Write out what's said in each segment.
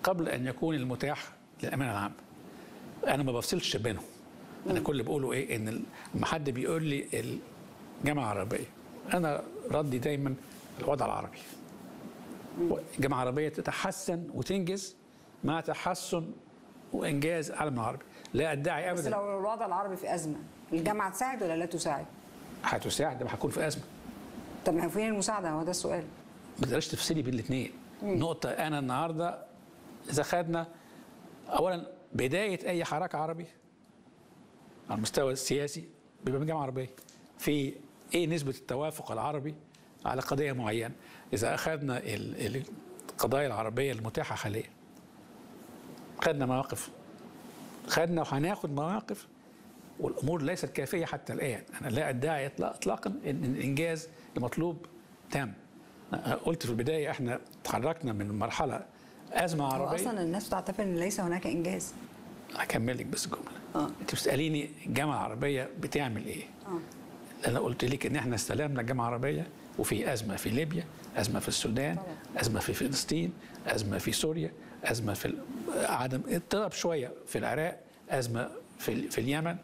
قبل ان يكون المتاح للامانه العامه انا ما بفصلش بينهم انا كل اللي بقوله ايه ان لما حد بيقول لي الجامعه العربيه انا ردي دايما الوضع العربي الجامعه العربيه تتحسن وتنجز مع تحسن وانجاز العالم العربي لا ادعي بس ابدا لو الوضع العربي في ازمه الجامعه تساعد ولا لا تساعد؟ هتساعد لما هكون في ازمه طب ما هو فين المساعده هو ده السؤال ما تقدرش تفصلي بين الاثنين نقطة أنا النهاردة إذا خدنا أولا بداية أي حركة عربي على المستوى السياسي بيبقى من جامعة عربية في إيه نسبة التوافق العربي على قضية معينة إذا أخذنا ال- ال- القضايا العربية المتاحة حاليا خدنا مواقف خدنا وهناخد مواقف والامور ليست كافيه حتى الان انا لا ادعي إطلاق- اطلاقا ان الانجاز المطلوب تم أنا قلت في البدايه احنا تحركنا من مرحله ازمه هو عربيه اصلا الناس بتعتبر ان ليس هناك انجاز هكمل لك بس الجمله آه. انت بتساليني الجامعه العربيه بتعمل ايه اه انا قلت لك ان احنا استلمنا الجامعه العربيه وفي ازمه في ليبيا ازمه في السودان طبعا. ازمه في فلسطين ازمه في سوريا ازمه في ال- عدم اضطراب شويه في العراق ازمه في ال- في اليمن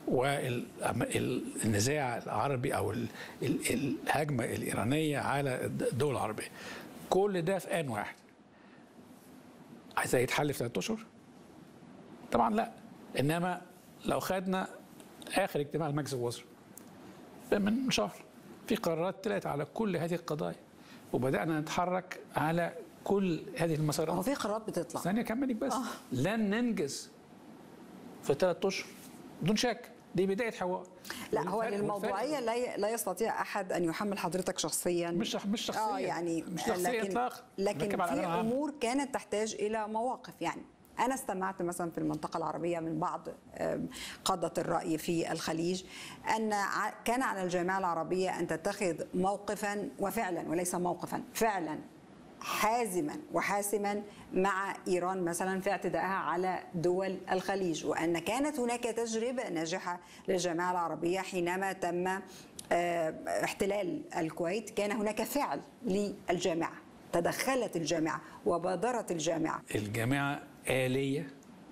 والنزاع العربي او ال- ال- الهجمه الايرانيه على الدول العربيه كل ده في ان واحد عايزاه يتحل في ثلاث اشهر طبعا لا انما لو خدنا اخر اجتماع لمجلس الوزراء من شهر في قرارات طلعت على كل هذه القضايا وبدانا نتحرك على كل هذه هو المسارات في قرارات بتطلع ثانيه كملك بس آه. لن ننجز في ثلاث اشهر بدون شك دي بدايه حوار لا هو والفرق- للموضوعيه والفرق لا لا يستطيع احد ان يحمل حضرتك شخصيا مش مش شخصيا اه يعني مش شخصيا لكن اطلاقا لكن بتكلم على في الأمانة العامة. امور كانت تحتاج الى مواقف يعني انا استمعت مثلا في المنطقه العربيه من بعض آم، قاده الراي في الخليج ان ع- كان على الجامعه العربيه ان تتخذ موقفا وفعلا وليس موقفا فعلا حازما وحاسما مع ايران مثلا في اعتدائها على دول الخليج وان كانت هناك تجربه ناجحه للجامعه العربيه حينما تم آه، احتلال الكويت كان هناك فعل للجامعه تدخلت الجامعه وبادرت الجامعه الجامعة آلية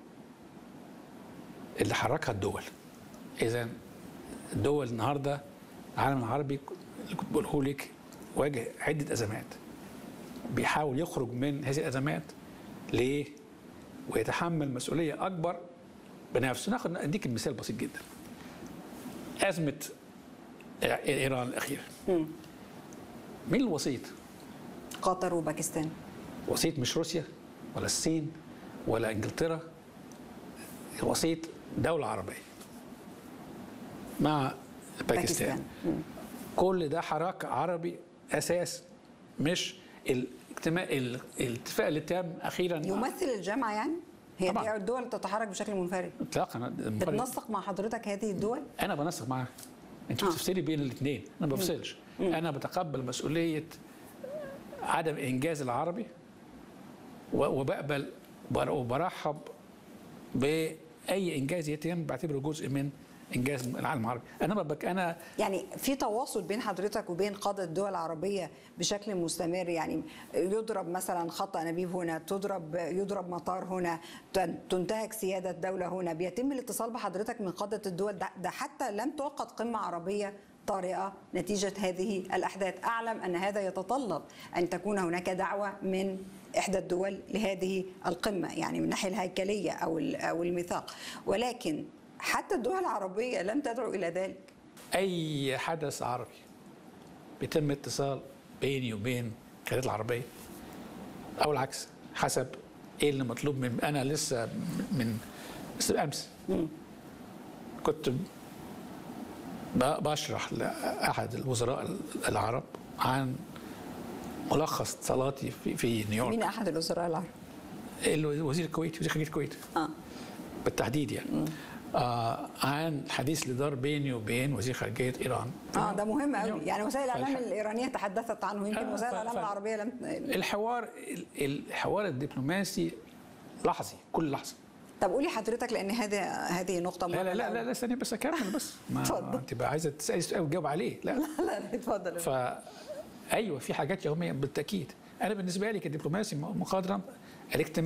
اللي حركها الدول إذا الدول النهاردة العالم العربي اللي كنت بقوله لك واجه عدة أزمات بيحاول يخرج من هذه الأزمات ليه؟ ويتحمل مسؤولية أكبر بنفسه ناخد أديك مثال بسيط جدا أزمة إيران الأخيرة مين الوسيط؟ قطر وباكستان وسيط مش روسيا ولا الصين ولا انجلترا الوسيط دولة عربية مع باكستان مم. كل ده حراك عربي أساس مش الاجتماع ال- الاتفاق اللي تم أخيرا يمثل الجامعه يعني هي طبعاً. دي الدول تتحرك بشكل منفرد اطلاقا بتنسق مع حضرتك هذه الدول انا بنسق معاك انت آه. بتفصلي بين الاثنين انا ما بفصلش انا بتقبل مسؤوليه عدم انجاز العربي و- وبقبل بر- وبرحب باي انجاز يتم بعتبره جزء من انجاز العالم العربي انا ما بك انا يعني في تواصل بين حضرتك وبين قادة الدول العربية بشكل مستمر يعني يضرب مثلا خط أنابيب هنا تضرب يضرب مطار هنا تن- تنتهك سيادة دولة هنا بيتم الاتصال بحضرتك من قادة الدول ده, ده حتى لم تعقد قمة عربية طارئة نتيجة هذه الأحداث أعلم أن هذا يتطلب أن تكون هناك دعوة من إحدى الدول لهذه القمة يعني من الناحية الهيكلية أو ال- أو الميثاق ولكن حتى الدول العربية لم تدعو إلى ذلك اي حدث عربي بيتم اتصال بيني وبين القيادات العربيه او العكس حسب ايه اللي مطلوب من انا لسه من لسه امس كنت ب- بشرح لاحد الوزراء العرب عن ملخص اتصالاتي في, في نيويورك مين أحد الوزراء العرب؟ اللي هو وزير الكويت وزير خارجيه الكويت آه. بالتحديد يعني آه عن حديث اللي دار بيني وبين وزير خارجيه ايران اه ده مهم قوي يعني وسائل الاعلام فالح- الايرانيه تحدثت عنه يمكن آه، وسائل ف- الاعلام ف- العربيه لم الحوار ال- الحوار الدبلوماسي لحظي كل لحظه طب قولي حضرتك لان هذه هذه نقطه لا مهمه لا لا أوي. لا, لا ثانيه بس اكمل بس ما اتفضل. انت بقى عايزه تسالي سؤال وتجاوب عليه لا لا لا اتفضل ف ايوه في حاجات يوميه بالتاكيد انا بالنسبه لي كدبلوماسي مقدرا الاجتماع